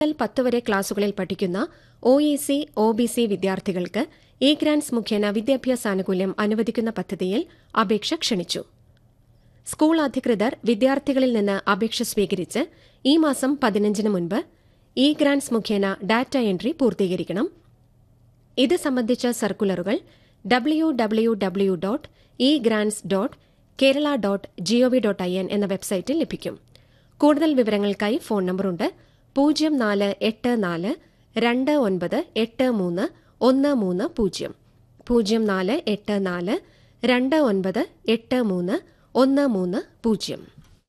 മുതൽ പത്ത് വരെ ക്ലാസുകളിൽ പഠിക്കുന്ന O E C O B C വിദ്യാർത്ഥികൾക്ക് ഇ ഗ്രാന്റ്സ് മുഖേന വിദ്യാഭ്യാസാനുകൂല്യം അനുവദിക്കുന്ന പദ്ധതിയിൽ അപേക്ഷ ക്ഷണിച്ചു സ്കൂൾ അധികൃതർ വിദ്യാർത്ഥികളിൽ നിന്ന് അപേക്ഷ സ്വീകരിച്ച് ഈ മാസം പതിനഞ്ചിന് മുൻപ് ഇ ഗ്രാന്റ്സ് മുഖേന ഡാറ്റ എൻട്രി പൂർത്തീകരിക്കണം ഇത് സംബന്ധിച്ച സർക്കുലറുകൾ W W W dot e grants dot Kerala dot G O V dot I N എന്ന വെബ്സൈറ്റിൽ ലഭിക്കും കൂടുതൽ വിവരങ്ങൾക്കായി ഫോൺ നമ്പറുണ്ട് പൂജ്യം നാല് എട്ട് നാല് രണ്ട് ഒൻപത് എട്ട് മൂന്ന് ഒന്ന് മൂന്ന് പൂജ്യം പൂജ്യം നാല് എട്ട് നാല് രണ്ട് ഒൻപത് എട്ട് മൂന്ന് ഒന്ന് മൂന്ന് പൂജ്യം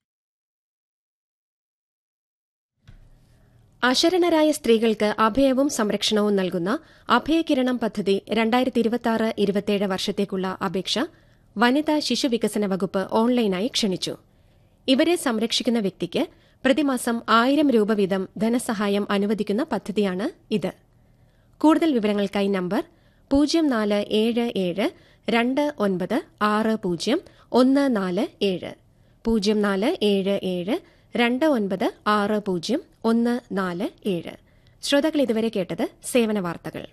അശരണരായ സ്ത്രീകൾക്ക് അഭയവും സംരക്ഷണവും നൽകുന്ന അഭയകിരണം പദ്ധതി രണ്ടായിരത്തി ഇരുപത്തിയാറ് ഇരുപത്തിയേഴ് വർഷത്തേക്കുള്ള അപേക്ഷ വനിതാ ശിശുവികസന വകുപ്പ് ഓൺലൈനായി ക്ഷണിച്ചു ഇവരെ സംരക്ഷിക്കുന്ന വ്യക്തിക്ക് പ്രതിമാസം ആയിരം രൂപ വീതം ധനസഹായം അനുവദിക്കുന്ന പദ്ധതിയാണ് ഇത് കൂടുതൽ വിവരങ്ങൾക്കായി നമ്പർ പൂജ്യം നാല് ഏഴ് ഏഴ് രണ്ട് ഒൻപത് ആറ് പൂജ്യം ഒന്ന് നാല് ഏഴ് പൂജ്യം നാല് ഏഴ് ഏഴ് രണ്ട് ഒൻപത് ആറ് പൂജ്യം ഒന്ന് നാല് ഏഴ് ശ്രോതാക്കൾ ഇതുവരെ കേട്ടത് സേവന വാർത്തകൾ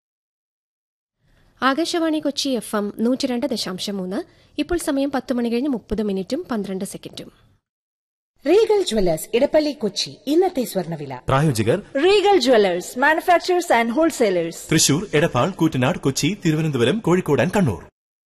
ആകാശവാണി കൊച്ചി എഫ് എം നൂറ്റിരണ്ട് ദശാംശം മൂന്ന് ഇപ്പോൾ സമയം പത്ത് മണി കഴിഞ്ഞ് മുപ്പത് മിനിറ്റും പന്ത്രണ്ട് സെക്കൻഡും റീഗൽ ജ്വല്ലേഴ്സ് ഇടപ്പള്ളി കൊച്ചി ഇന്നത്തെ സ്വർണ്ണവില പ്രായോജകർ Regal Jewellers manufacturers and wholesalers Thrissur Edappal Koottanad Kochi Thiruvananthapuram Kozhikode and Kannur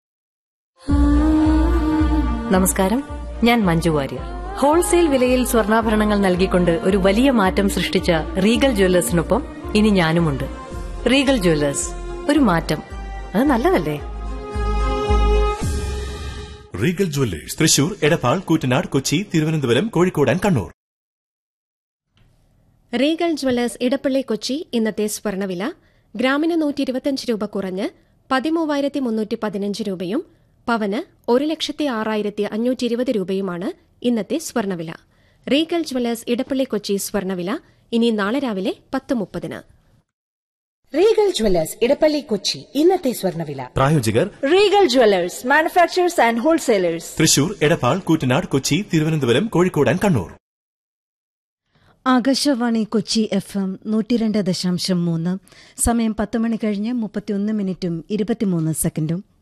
നമസ്കാരം ഞാൻ മഞ്ജു വാര്യർ ഹോൾസെയിൽ വിലയിൽ സ്വർണ്ണാഭരണങ്ങൾ നൽകിക്കൊണ്ട് ഒരു വലിയ മാറ്റം സൃഷ്ടിച്ച റീഗൽ ജ്വല്ലേഴ്സിനൊപ്പം ഇനി ഞാനുമുണ്ട് റീഗൽ ജ്വല്ലേഴ്സ് ഒരു മാറ്റം അത് നല്ലതല്ലേ Regal Jewellers Thrissur Edappal Koottanad Kochi Thiruvananthapuram Kozhikode and Kannur Regal Jewellers Edappally Kochi ഇന്നത്തെ സ്വർണ്ണവില ഗ്രാമിന് നൂറ്റി ഇരുപത്തിയഞ്ച് രൂപ കുറഞ്ഞ് പതിമൂവായിരത്തി മുന്നൂറ്റി പതിനഞ്ച് രൂപയും പവന് ഒരു ലക്ഷത്തി ആറായിരത്തി അഞ്ഞൂറ്റി ഇരുപത് രൂപയുമാണ് ഇന്നത്തെ സ്വർണ്ണവില റീഗൽ ജ്വല്ലേഴ്സ് ഇടപ്പള്ളി കൊച്ചി സ്വർണ്ണവില ഇനി നാളെ രാവിലെ പത്ത് മുപ്പതിന് റീഗൽ ജ്വല്ലേഴ്സ് ഇടപ്പള്ളി കൊച്ചി ഇന്നത്തെ സ്വർണ്ണവില പ്രായോജകർ Regal Jewellers manufacturers and wholesalers Thrissur Edappal Koottanad Kochi Thiruvananthapuram Kozhikode and Kannur Akashvani Kochi F M നൂറ്റിരണ്ട് ദശാംശം മൂന്ന് സമയം പത്ത് മണി കഴിഞ്ഞ് മുപ്പത്തിയൊന്ന് മിനിറ്റും ഇരുപത്തിമൂന്ന് സെക്കൻഡും